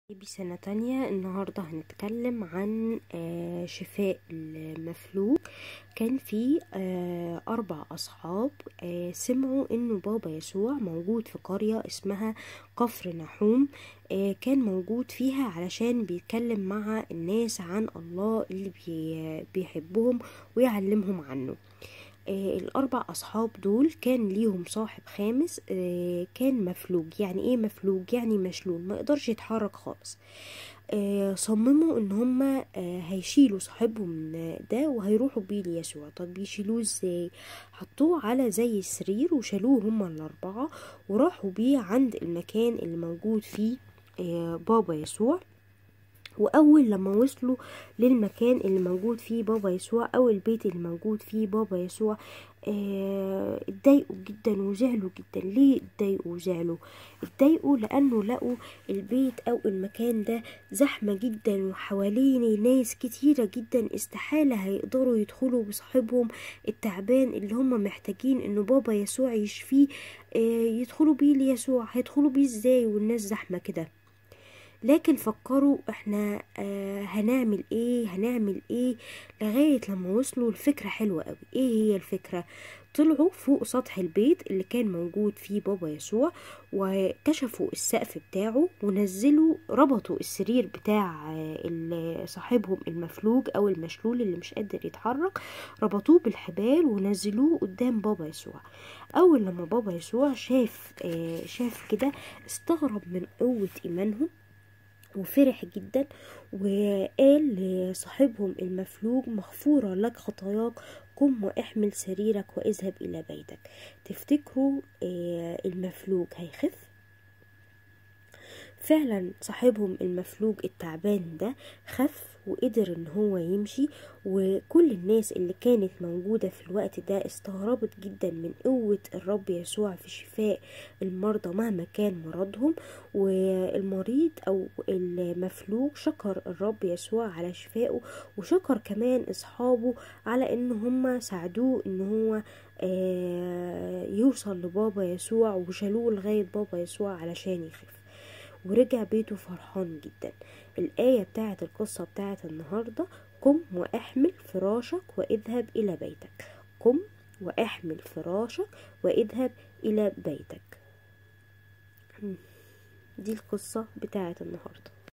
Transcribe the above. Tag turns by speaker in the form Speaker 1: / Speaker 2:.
Speaker 1: بسنة تانية النهاردة هنتكلم عن آه، شفاء المفلوج كان في آه، أربع أصحاب آه، سمعوا إنه بابا يسوع موجود في قرية اسمها كفر نحوم آه، كان موجود فيها علشان بيتكلم مع الناس عن الله اللي بي- بيحبهم ويعلمهم عنه آه، الأربع أصحاب دول كان ليهم صاحب خامس آه، كان مفلوج يعني إيه مفلوج يعني مشلول ما يقدرش يتحرك خالص آه، صمموا ان هما آه، هيشيلوا صاحبهم ده وهيروحوا بيه ليسوع طب بيشيلوه ازاي حطوه على زي السرير وشالوه هما الاربعة وراحوا بيه عند المكان اللي موجود فيه آه، بابا يسوع واول لما وصلوا للمكان اللي موجود فيه بابا يسوع او البيت اللي موجود فيه بابا يسوع آه، اتضايقوا جدا وزعلوا جدا ليه اتضايقوا وزعلوا اتضايقوا لانه لقوا البيت او المكان ده زحمة جدا وحواليه ناس كتيرة جدا استحالة هيقدروا يدخلوا بصاحبهم التعبان اللي هم محتاجين انه بابا يسوع يشفيه آه، يدخلوا بيه ليسوع هيدخلوا بيه ازاي والناس زحمة كده لكن فكروا احنا آه هنعمل ايه هنعمل ايه لغاية لما وصلوا لفكرة حلوة قوي ايه هي الفكرة طلعوا فوق سطح البيت اللي كان موجود فيه بابا يسوع وكشفوا السقف بتاعه ونزلوا ربطوا السرير بتاع آه، ال- صاحبهم المفلوج او المشلول اللي مش قادر يتحرك ربطوه بالحبال ونزلوه قدام بابا يسوع اول لما بابا يسوع شاف آه شاف كده استغرب من قوة ايمانهم وفرح جدا وقال لصاحبهم المفلوج مغفورة لك خطاياك قم واحمل سريرك واذهب إلى بيتك تفتكروا آه، المفلوج هيخف فعلا صاحبهم المفلوج التعبان ده خف وقدر ان هو يمشي وكل الناس اللي كانت موجودة في الوقت ده استغربت جدا من قوة الرب يسوع في شفاء المرضى مهما كان مرضهم والمريض او المفلوج شكر الرب يسوع على شفائه وشكر كمان اصحابه على ان هم ساعدوه ان هو آه، يوصل لبابا يسوع وشالوه لغاية بابا يسوع علشان يخف ورجع بيته فرحان جدا الآية بتاعت القصة بتاعت النهاردة قم واحمل فراشك واذهب إلى بيتك قم واحمل فراشك واذهب إلى بيتك دي القصة بتاعت النهاردة